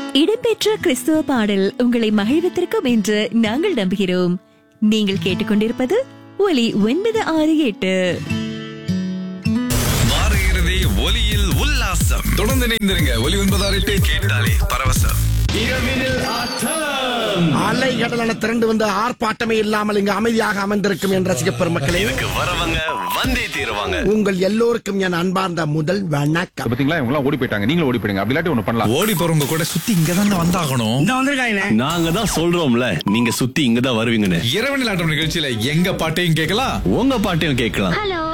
இடம்பெற்ற கிறிஸ்துவ பாடல் உங்களை மகிழ்வித்திருக்கும் என்று நாங்கள் நம்புகிறோம் நீங்கள் கேட்டுக்கொண்டிருப்பது ஒலி ஒன்பது ஆறு எட்டு வார இறுதி ஒலியில் உல்லாசம் தொடர்ந்து இணைந்திருங்க ஒலி ஒன்பதாறு எட்டு கேட்டாலே பரவசம் அலை கடலான திரண்டு வந்து ஆர்ப்பாட்டமே இல்லாமல் இங்கு அமைதியாக அமர்ந்திருக்கும் என் ரசிக பெருமக்களே இதுக்கு வரவங்க வந்தே தீருவாங்க உங்கள் எல்லோருக்கும் என் அன்பார்ந்த முதல் வணக்கம் பாத்தீங்களா இவங்க எல்லாம் ஓடி போயிட்டாங்க நீங்களும் ஓடி போயிடுங்க அப்படி இல்லாட்டி ஒண்ணு பண்ணலாம் ஓடி போறவங்க கூட சுத்தி இங்க தான் வந்தாகணும் நாங்க தான் சொல்றோம்ல நீங்க சுத்தி இங்க தான் வருவீங்கன்னு இரவு நிலாட்டம் நிகழ்ச்சியில எங்க பாட்டையும் கேட்கலாம் உங்க பாட்டையும் கேட்கலாம்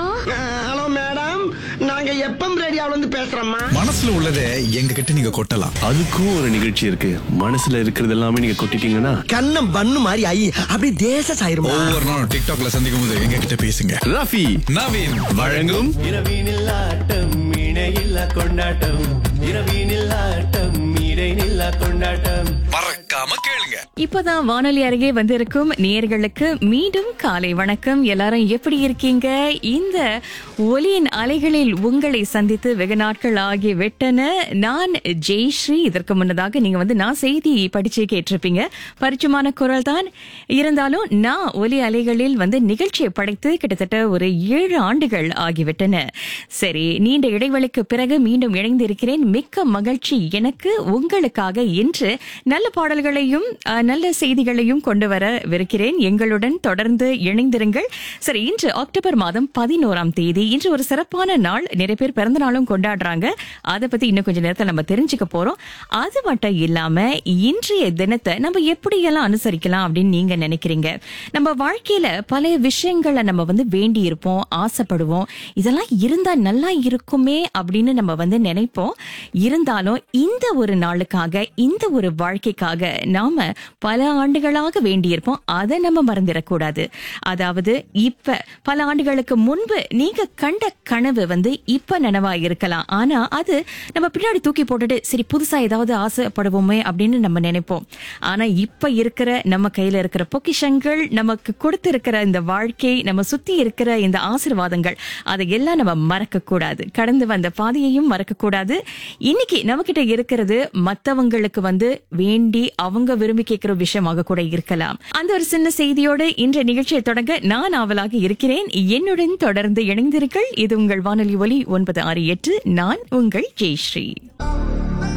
ஹலோ மேடம் நாங்க எப்பம் ரேடியோல இருந்து பேசுறோம்மா மனசுல உள்ளதை எங்க கிட்ட நீங்க கொட்டலாம் அதுக்கும் ஒரு நிகழ்ச்சி இருக்கு மனசுல இருக்கிறது எல்லாமே நீங்க கொட்டிட்டீங்கன்னா கண்ணம் பண்ணு மாதிரி ஐ அப்படி தேச சாயிருமா ஒவ்வொரு நாளும் டிக்டாக்ல சந்திக்கும் போது எங்க கிட்ட பேசுங்க ரஃபி நவீன் வழங்கும் இரவினில் ஆட்டம் இணையில்லா கொண்டாட்டம் இரவினில் ஆட்டம் இடைநில்லா கொண்டாட்டம் மறக்காம கேளுங்க இப்பதான் வானொலி அருகே வந்திருக்கும் நேயர்களுக்கு மீண்டும் காலை வணக்கம் எல்லாரும் எப்படி இருக்கீங்க இந்த ஒலியின் அலைகளில் உங்களை சந்தித்து வெகு நாட்கள் ஆகி விட்டன நான் ஜெய்ஸ்ரீ இதற்கு முன்னதாக நீங்க வந்து நான் செய்தி படிச்சு கேட்டிருப்பீங்க பரிச்சயமான குரல் தான் இருந்தாலும் நான் ஒலி அலைகளில் வந்து நிகழ்ச்சியை படைத்து கிட்டத்தட்ட ஒரு ஏழு ஆண்டுகள் ஆகிவிட்டன சரி நீண்ட இடைவெளிக்கு பிறகு மீண்டும் இணைந்திருக்கிறேன் மிக்க மகிழ்ச்சி எனக்கு உங்களுக்காக இன்று நல்ல பாடல்களையும் அஹ், நல்ல செய்திகளையும் கொண்டு வரவிருக்கிறேன் எங்களுடன் தொடர்ந்து இணைந்திருங்கள் சரி இன்று அக்டோபர் மாதம் பதினோராம் தேதி இன்று ஒரு சிறப்பான நாள் நிறைய பேர் பிறந்த நாளும் கொண்டாடுறாங்க அதை பத்தி இன்னும் கொஞ்ச நேரத்தில் நம்ம தெரிஞ்சுக்க போறோம் அது மட்டும் இல்லாம இன்றைய தினத்தை நம்ம எப்படியெல்லாம் அனுசரிக்கலாம் அப்படின்னு நீங்க நினைக்கிறீங்க நம்ம வாழ்க்கையில பல விஷயங்களை நம்ம வந்து வேண்டி இருப்போம் ஆசைப்படுவோம் இதெல்லாம் இருந்தா நல்லா இருக்குமே அப்படின்னு நம்ம வந்து நினைப்போம் இருந்தாலும் இந்த ஒரு நாளுக்காக இந்த ஒரு வாழ்க்கைக்காக நாம பல ஆண்டுகளாக வேண்டியிருப்போம் அதை நம்ம மறந்துடக்கூடாது அதாவது இப்ப பல ஆண்டுகளுக்கு முன்பு நீங்க கண்ட கனவு வந்து இப்ப நனவா இருக்கலாம் ஆனா அது நம்ம பின்னாடி தூக்கி போட்டுட்டு சரி புதுசா ஏதாவது ஆசைப்படுவோமே அப்படின்னு நம்ம நினைப்போம் ஆனா இப்ப இருக்கிற நம்ம கையில இருக்கிற பொக்கிஷங்கள் நமக்கு கொடுத்திருக்கிற இந்த வாழ்க்கை நம்ம சுத்தி இருக்கிற இந்த ஆசீர்வாதங்கள் அதை எல்லாம் நம்ம மறக்க கூடாது கடந்து வந்த பாதையையும் மறக்க கூடாது இன்னைக்கு நம்ம கிட்ட இருக்கிறது மத்தவங்களுக்கு வந்து வேண்டி அவங்க விரும்பி கேட்கிற விஷயமாக கூட இருக்கலாம் அந்த ஒரு சின்ன செய்தியோடு இன்றைய நிகழ்ச்சியை தொடங்க நான் ஆவலாக இருக்கிறேன் என்னுடன் தொடர்ந்து இணைந்திருங்கள் இது உங்கள் வானொலி ஒலி ஒன்பது ஆறு எட்டு நான் உங்கள் ஜெயஸ்ரீ